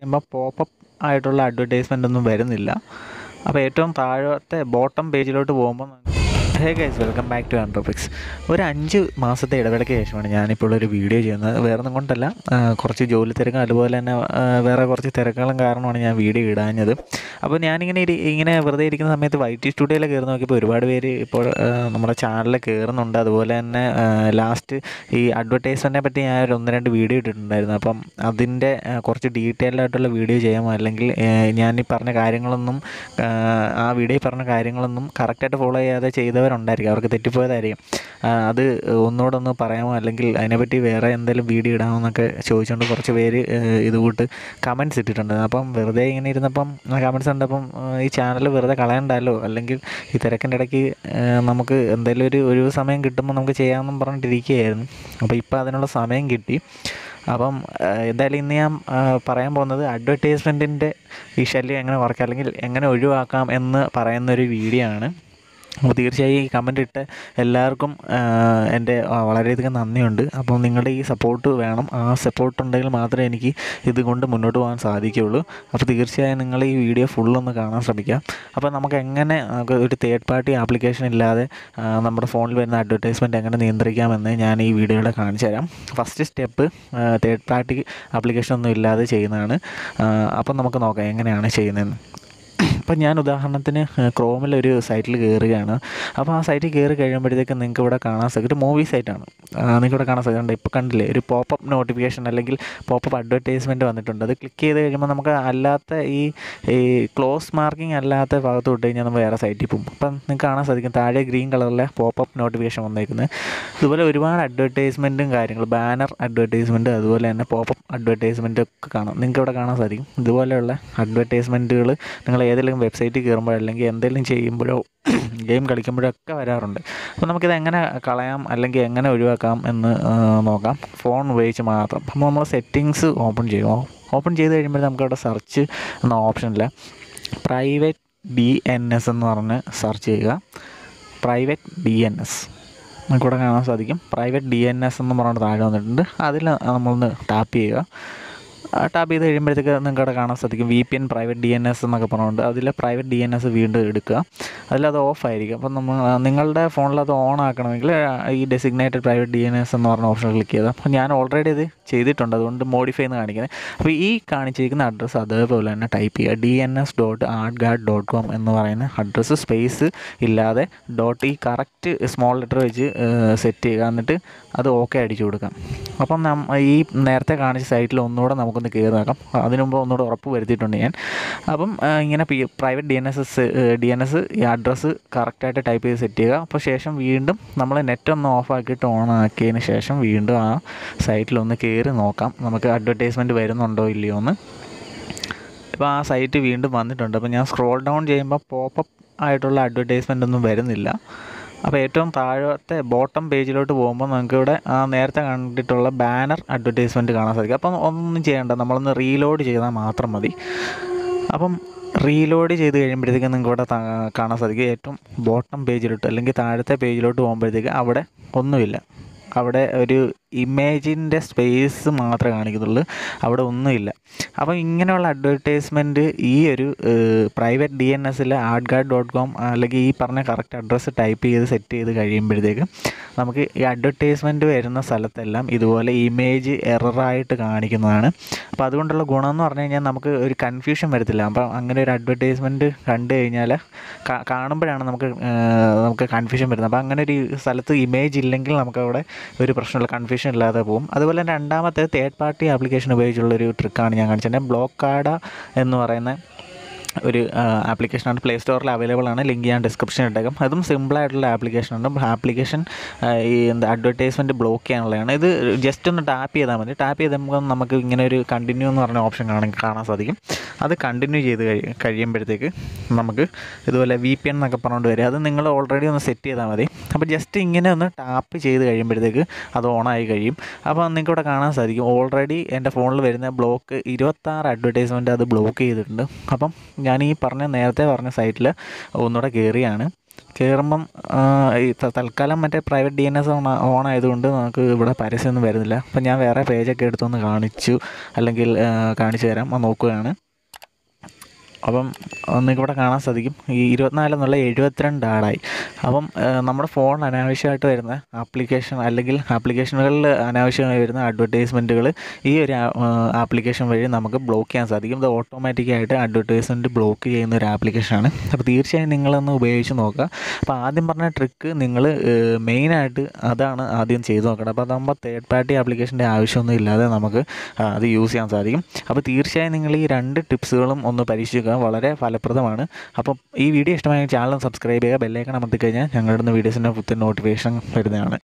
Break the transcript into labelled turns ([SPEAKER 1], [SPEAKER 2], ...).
[SPEAKER 1] ചെയ്യുമ്പോൾ പോപ്പപ്പ് ആയിട്ടുള്ള അഡ്വർടൈസ്മെൻ്റ് ഒന്നും വരുന്നില്ല അപ്പോൾ ഏറ്റവും താഴത്തെ ബോട്ടം പേജിലോട്ട് പോകുമ്പോൾ hey guys welcome back to Andropix ഒരു അഞ്ച് മാസത്തെ ഇടവേളയ്ക്ക് ശേഷമാണ് ഞാനിപ്പോൾ ഒരു വീഡിയോ ചെയ്യുന്നത് വേറെ ഒന്നും കൊണ്ടല്ല ആ, കുറച്ച് ജോലി തിരക്കും അതുപോലെ തന്നെ ആ, വേറെ കുറച്ച് തിരക്കുകളും കാരണമാണ് ഞാൻ വീഡിയോ ഇടാഞ്ഞത് അപ്പോൾ ഞാനിങ്ങനെ ഇരി- ഇങ്ങനെ വെറുതെ ഇരിക്കുന്ന സമയത്ത് വൈറ്റ് സ്റ്റുഡിയോയിൽ കയറി നോക്കിയപ്പോൾ ഒരുപാട് പേര് ഇപ്പോൾ ആ, നമ്മുടെ ചാനലിൽ കയറുന്നുണ്ട് അതുപോലെ തന്നെ ലാസ്റ്റ് ഈ അഡ്വർടൈസ്മെൻറ്റിനെ പറ്റി ഞാൻ ഒരു ഒന്ന് രണ്ട് വീഡിയോ ഇട്ടിട്ടുണ്ടായിരുന്നു അപ്പം അതിൻ്റെ ആ, കുറച്ച് ഡീറ്റെയിൽഡ് ആയിട്ടുള്ള വീഡിയോ ചെയ്യാമോ അല്ലെങ്കിൽ ആ, ഞാൻ ഈ പറഞ്ഞ കാര്യങ്ങളൊന്നും ആ, ആ വീഡിയോയിൽ പറഞ്ഞ കാര്യങ്ങളൊന്നും കറക്റ്റായിട്ട് ഫോളോ ചെയ്യാതെ ചെയ്തവരുണ്ടായിരിക്കും അവർക്ക് തെറ്റിപ്പോയതായിരിക്കും ആ, അത് ഒന്നുകൂടെ ഒന്ന് പറയാമോ അല്ലെങ്കിൽ അതിനെപ്പറ്റി വേറെ എന്തെങ്കിലും വീഡിയോ ഇടാമോ എന്നൊക്കെ ചോദിച്ചുകൊണ്ട് കുറച്ച് പേര് ആ, ഇത് കൂട്ട് കമൻറ്റ്സ് ഇട്ടിട്ടുണ്ട് അപ്പം വെറുതെ ഇങ്ങനെ ഇരുന്നപ്പം കമൻറ്റ്സ് കണ്ടപ്പം ആ, ഈ ചാനൽ വെറുതെ കളയണ്ടല്ലോ അല്ലെങ്കിൽ ഈ തിരക്കിൻ്റെ ഇടയ്ക്ക് ആ, നമുക്ക് എന്തെങ്കിലും ഒരു ഒഴിവ് സമയം കിട്ടുമ്പോൾ നമുക്ക് ചെയ്യാമെന്നും പറഞ്ഞിട്ടിരിക്കുകയായിരുന്നു അപ്പോൾ ഇപ്പോൾ അതിനുള്ള സമയം കിട്ടി അപ്പം ആ, എന്തായാലും ഇന്ന് ഞാൻ ആ, പറയാൻ പോകുന്നത് അഡ്വർടൈസ്മെൻറ്റിൻ്റെ ഈ ശല്യം എങ്ങനെ കുറയ്ക്കാം അല്ലെങ്കിൽ എങ്ങനെ ഒഴിവാക്കാം എന്ന് പറയുന്നൊരു വീഡിയോ ആണ് അപ്പോൾ തീർച്ചയായും ഈ കമൻ്റ് ഇട്ട എല്ലാവർക്കും ആ, എൻ്റെ ആ, വളരെയധികം നന്ദിയുണ്ട് അപ്പോൾ നിങ്ങളുടെ ഈ സപ്പോർട്ട് വേണം ആ സപ്പോർട്ട് ഉണ്ടെങ്കിൽ മാത്രമേ എനിക്ക് ഇതുകൊണ്ട് മുന്നോട്ട് പോകാൻ സാധിക്കുകയുള്ളൂ അപ്പോൾ തീർച്ചയായും നിങ്ങൾ ഈ വീഡിയോ ഫുള്ളൊന്ന് കാണാൻ ശ്രമിക്കുക അപ്പോൾ നമുക്ക് എങ്ങനെ നമുക്ക് ഒരു തേർഡ് പാർട്ടി ആപ്ലിക്കേഷൻ ഇല്ലാതെ ആ, നമ്മുടെ ഫോണിൽ വരുന്ന അഡ്വർടൈസ്മെൻറ്റ് എങ്ങനെ നിയന്ത്രിക്കാമെന്ന് ഞാൻ ഈ വീഡിയോയുടെ കാണിച്ചു തരാം first step third party application ഒന്നും ഇല്ലാതെ ചെയ്യുന്നതാണ് ആ, അപ്പം നമുക്ക് നോക്കാം എങ്ങനെയാണ് ചെയ്യുന്നതെന്ന് അപ്പം ഞാൻ ഉദാഹരണത്തിന് ക്രോമിൽ ഒരു സൈറ്റിൽ കയറുകയാണ് അപ്പോൾ ആ സൈറ്റിൽ കയറി കഴിയുമ്പോഴത്തേക്ക് നിങ്ങൾക്ക് ഇവിടെ കാണാൻ സാധിക്കും ഒരു മൂവി സൈറ്റാണ് നിങ്ങൾക്ക് ഇവിടെ കാണാൻ സാധിക്കുന്നുണ്ട് ഇപ്പോൾ കണ്ടില്ലേ ഒരു പോപ്പപ്പ് നോട്ടിഫിക്കേഷൻ അല്ലെങ്കിൽ പോപ്പപ്പ് അഡ്വർടൈസ്മെൻറ്റ് വന്നിട്ടുണ്ട് അത് ക്ലിക്ക് ചെയ്ത് കഴിയുമ്പോൾ നമുക്ക് അല്ലാത്ത ഈ ഈ ക്ലോസ് മാർക്കിംഗ് അല്ലാത്ത ഭാഗത്ത് വിട്ട് കഴിഞ്ഞാൽ നമ്മൾ വേറെ സൈറ്റിൽ പോകും അപ്പം നിങ്ങൾക്ക് കാണാൻ സാധിക്കും താഴെ ഗ്രീൻ കളറിലെ പോപ്പപ്പ് നോട്ടിഫിക്കേഷൻ വന്നേക്കുന്നത് ഇതുപോലെ ഒരുപാട് അഡ്വർടൈസ്മെൻറ്റും കാര്യങ്ങളും ബാനർ അഡ്വർടൈസ്മെൻറ്റ് അതുപോലെ തന്നെ പോപ്പപ്പ് അഡ്വർടൈസ്മെൻറ്റ് ഒക്കെ കാണാം നിങ്ങൾക്ക് ഇവിടെ കാണാൻ സാധിക്കും ഇതുപോലെയുള്ള അഡ്വർടൈസ്മെൻറ്റുകൾ നിങ്ങൾ ഏതെങ്കിലും വെബ്സൈറ്റിൽ കയറുമ്പോഴോ അല്ലെങ്കിൽ എന്തെങ്കിലും ചെയ്യുമ്പോഴോ ഗെയിം കളിക്കുമ്പോഴോ ഒക്കെ വരാറുണ്ട് അപ്പോൾ നമുക്കിത് എങ്ങനെ കളയാം അല്ലെങ്കിൽ എങ്ങനെ ഒഴിവാക്കാം എന്ന് ആ, നോക്കാം ഫോൺ ഉപയോഗിച്ച് മാത്രം അപ്പോൾ നമ്മൾ സെറ്റിങ്സ് ഓപ്പൺ ചെയ്യും ഓപ്പൺ ചെയ്ത് കഴിയുമ്പോൾ നമുക്ക് അവിടെ സെർച്ച് എന്ന ഓപ്ഷനിൽ പ്രൈവറ്റ് ഡി എൻ എസ് എന്ന് പറഞ്ഞ് സെർച്ച് ചെയ്യുക പ്രൈവറ്റ് ഡി എൻ എസ് നമുക്കിവിടെ കാണാൻ സാധിക്കും പ്രൈവറ്റ് ഡി എൻ എസ് എന്ന് പറഞ്ഞിട്ട് താഴെ വന്നിട്ടുണ്ട് അതിൽ നമ്മളൊന്ന് ടാപ്പ് ചെയ്യുക ടാപ്പ് ചെയ്ത് കഴിയുമ്പോഴത്തേക്ക് നിങ്ങൾക്ക് അവിടെ കാണാൻ സാധിക്കും V P N private D N S എന്നൊക്കെ പറഞ്ഞുകൊണ്ട് അതിൽ പ്രൈവറ്റ് ഡി എൻ എസ് വീണ്ടും എടുക്കുക അതിലത് ഓഫ് ആയിരിക്കും അപ്പം നമ്മൾ നിങ്ങളുടെ ഫോണിൽ അത് ഓൺ ആക്കണമെങ്കിൽ ഈ designated private D N S എന്ന് പറഞ്ഞ ഓപ്ഷൻ ക്ലിക്ക് ചെയ്താൽ അപ്പോൾ ഞാൻ ഓൾറെഡി ഇത് ചെയ്തിട്ടുണ്ട് അതുകൊണ്ട് മോഡിഫൈ എന്ന് കാണിക്കുന്നത് അപ്പോൾ ഈ കാണിച്ചിരിക്കുന്ന അഡ്രസ്സ് അതേപോലെ തന്നെ ടൈപ്പ് ചെയ്യുക D N S dot AdGuard dot com എന്ന് പറയുന്ന അഡ്രസ്സ് സ്പേസ് ഇല്ലാതെ ഡോട്ട് ഈ കറക്റ്റ് സ്മോൾ ലെറ്റർ വെച്ച് സെറ്റ് ചെയ്യുക എന്നിട്ട് അത് ഓക്കെ അടിച്ചു കൊടുക്കാം അപ്പം നം ഈ നേരത്തെ കാണിച്ച സൈറ്റിൽ ഒന്നുകൂടെ നമുക്കൊന്ന് കയറി നോക്കാം അതിനു മുമ്പ് ഒന്നുകൂടെ ഉറപ്പ് വരുത്തിയിട്ടുണ്ട് ഞാൻ അപ്പം ആ, ഇങ്ങനെ P private D N S D N S ഈ അഡ്രസ്സ് കറക്റ്റായിട്ട് ടൈപ്പ് ചെയ്ത് സെറ്റ് ചെയ്യുക അപ്പോൾ ശേഷം വീണ്ടും നമ്മൾ നെറ്റ് ഒന്ന് ഓഫ് ആക്കിയിട്ട് ഓൺ ആക്കിയതിന് ശേഷം വീണ്ടും ആ സൈറ്റിലൊന്ന് കയറി നോക്കാം നമുക്ക് അഡ്വർടൈസ്മെൻറ്റ് വരുന്നുണ്ടോ ഇല്ലയോ എന്ന് ഇപ്പോൾ ആ സൈറ്റ് വീണ്ടും വന്നിട്ടുണ്ട് അപ്പോൾ ഞാൻ സ്ക്രോൾ ഡൗൺ ചെയ്യുമ്പോൾ പോപ്പപ്പ് ആയിട്ടുള്ള അഡ്വർടൈസ്മെൻ്റ് ഒന്നും വരുന്നില്ല അപ്പോൾ ഏറ്റവും താഴത്തെ ബോട്ടം പേജിലോട്ട് പോകുമ്പോൾ നമുക്ക് ഇവിടെ ആ നേരത്തെ കണ്ടിട്ടുള്ള ബാനർ അഡ്വർടൈസ്മെൻറ്റ് കാണാൻ സാധിക്കും അപ്പം ഒന്നും ചെയ്യേണ്ട നമ്മളൊന്ന് റീലോഡ് ചെയ്താൽ മാത്രം മതി അപ്പം റീലോഡ് ചെയ്ത് കഴിയുമ്പോഴത്തേക്ക് നിങ്ങൾക്ക് ഇവിടെ താ- കാണാൻ സാധിക്കും ഏറ്റവും ബോട്ടം പേജിലോട്ട് അല്ലെങ്കിൽ താഴത്തെ പേജിലോട്ട് പോകുമ്പോഴത്തേക്ക് അവിടെ ഒന്നുമില്ല അവിടെ ഒരു ഇമേജിൻ്റെ സ്പേസ് മാത്രമേ കാണിക്കുന്നുള്ളൂ അവിടെ ഒന്നുമില്ല അപ്പം ഇങ്ങനെയുള്ള അഡ്വർടൈസ്മെൻറ്റ് ഈ ഒരു പ്രൈവറ്റ് ഡി എൻ എസിലെ ആർട്ട് ഗാർഡ് ഡോട്ട് കോം അല്ലെങ്കിൽ ഈ പറഞ്ഞ കറക്റ്റ് അഡ്രസ്സ് ടൈപ്പ് ചെയ്ത് സെറ്റ് ചെയ്ത് കഴിയുമ്പോഴത്തേക്ക് നമുക്ക് ഈ അഡ്വർടൈസ്മെൻറ്റ് വരുന്ന സ്ഥലത്തെല്ലാം ഇതുപോലെ ഇമേജ് എററായിട്ട് കാണിക്കുന്നതാണ് അപ്പോൾ അതുകൊണ്ടുള്ള ഗുണം എന്ന് പറഞ്ഞു കഴിഞ്ഞാൽ നമുക്ക് ഒരു കൺഫ്യൂഷൻ വരത്തില്ല അപ്പം അങ്ങനെ ഒരു അഡ്വർടൈസ്മെൻറ്റ് കണ്ടു കഴിഞ്ഞാൽ കാ- കാണുമ്പോഴാണ് നമുക്ക് ആ, നമുക്ക് കൺഫ്യൂഷൻ വരുന്നത് അപ്പോൾ അങ്ങനെ ഒരു സ്ഥലത്ത് ഇമേജ് ഇല്ലെങ്കിൽ നമുക്കവിടെ ഒരു പ്രശ്നമില്ല കൺഫ്യൂഷൻ ഇല്ലാതെ പോകും അതുപോലെ തന്നെ രണ്ടാമത്തെ തേർഡ് പാർട്ടി ആപ്ലിക്കേഷൻ ഉപയോഗിച്ചുള്ളൊരു ട്രിക്കാണ് ഞാൻ കാണിച്ചത് ബ്ലോക്ക് കാർഡ എന്ന് പറയുന്ന ഒരു ആപ്ലിക്കേഷനാണ് പ്ലേ സ്റ്റോറിൽ അവൈലബിൾ ആണ് ലിങ്ക് ഞാൻ ഡിസ്ക്രിപ്ഷൻ ഇട്ടേക്കാം അതും സിമ്പിളായിട്ടുള്ള ആപ്ലിക്കേഷനാണ് ആപ്ലിക്കേഷൻ ഈ എന്താ അഡ്വർടൈസ്മെൻറ്റ് ബ്ലോക്ക് ചെയ്യാനുള്ളതാണ് ഇത് ജസ്റ്റ് ഒന്ന് ടാപ്പ് ചെയ്താൽ മതി ടാപ്പ് ചെയ്തുമ്പോൾ നമുക്ക് ഇങ്ങനെ ഒരു കണ്ടിന്യൂ എന്ന് പറഞ്ഞ ഓപ്ഷൻ കാണാൻ കാണാൻ സാധിക്കും അത് കണ്ടിന്യൂ ചെയ്ത് കഴി കഴിയുമ്പോഴത്തേക്ക് നമുക്ക് ഇതുപോലെ വി പി എൻ എന്നൊക്കെ പറഞ്ഞുകൊണ്ട് വരും അത് നിങ്ങൾ ഓൾറെഡി ഒന്ന് സെറ്റ് ചെയ്താൽ മതി അപ്പോൾ ജസ്റ്റ് ഇങ്ങനെ ഒന്ന് ടാപ്പ് ചെയ്ത് കഴിയുമ്പോഴത്തേക്ക് അത് ഓണായി കഴിയും അപ്പോൾ നിങ്ങൾക്ക് ഇവിടെ കാണാൻ സാധിക്കും ഓൾറെഡി എൻ്റെ ഫോണിൽ വരുന്ന ബ്ലോക്ക് ഇരുപത്താറ് അഡ്വർടൈസ്മെൻറ്റ് അത് ബ്ലോക്ക് ചെയ്തിട്ടുണ്ട് അപ്പം ഞാൻ ഈ പറഞ്ഞ നേരത്തെ പറഞ്ഞ സൈറ്റിൽ ഒന്നുകൂടെ കയറിയാണ് കയറുമ്പം ഈ ത- തൽക്കാലം മറ്റേ private D N S on on ആയതുകൊണ്ട് നമുക്ക് ഇവിടെ പരസ്യമൊന്നും വരുന്നില്ല അപ്പം ഞാൻ വേറെ പേജൊക്കെ എടുത്തൊന്ന് കാണിച്ചു അല്ലെങ്കിൽ ആ, കാണിച്ചു തരാം അത് നോക്കുകയാണ് അപ്പം നിങ്ങൾക്ക് ഇവിടെ കാണാൻ സാധിക്കും ഈ ഇരുപത്തിനാല് എന്നുള്ള എഴുപത്തിരണ്ട് ആടായി അപ്പം ആ, നമ്മുടെ ഫോണിൽ അനാവശ്യമായിട്ട് വരുന്ന ആപ്ലിക്കേഷൻ അല്ലെങ്കിൽ ആപ്ലിക്കേഷനുകളിൽ അനാവശ്യമായി വരുന്ന അഡ്വർടൈസ്മെൻറ്റുകൾ ഈ ഒരു ആപ്ലിക്കേഷൻ വഴി നമുക്ക് ബ്ലോക്ക് ചെയ്യാൻ സാധിക്കും ഇത് ഓട്ടോമാറ്റിക്കായിട്ട് അഡ്വർടൈസ്മെൻറ്റ് ബ്ലോക്ക് ചെയ്യുന്ന ഒരു ആപ്ലിക്കേഷനാണ് അപ്പോൾ തീർച്ചയായും നിങ്ങളൊന്ന് ഉപയോഗിച്ച് നോക്കുക അപ്പോൾ ആദ്യം പറഞ്ഞ ട്രിക്ക് നിങ്ങൾ മെയിനായിട്ട് അതാണ് ആദ്യം ചെയ്ത് നോക്കണം അപ്പോൾ അതാകുമ്പോൾ തേർഡ് പാർട്ടി ആപ്ലിക്കേഷൻ്റെ ആവശ്യമൊന്നും ഇല്ലാതെ നമുക്ക് ആ, അത് യൂസ് ചെയ്യാൻ സാധിക്കും അപ്പോൾ തീർച്ചയായും നിങ്ങൾ ഈ രണ്ട് ടിപ്സുകളും ഒന്ന് പരീക്ഷിക്കുക വളരെ ഫലപ്രദമാണ് അപ്പം ഈ വീഡിയോ ഇഷ്ടമായ ചാനൽ സബ്സ്ക്രൈബ് ചെയ്യുക ബെല്ലൈക്കൺ അമർത്തി കഴിഞ്ഞാൽ ഞങ്ങളുടെ വീഡിയോസിൻ്റെ പുത്തൻ നോട്ടിഫിക്കേഷൻ വരുന്നതാണ്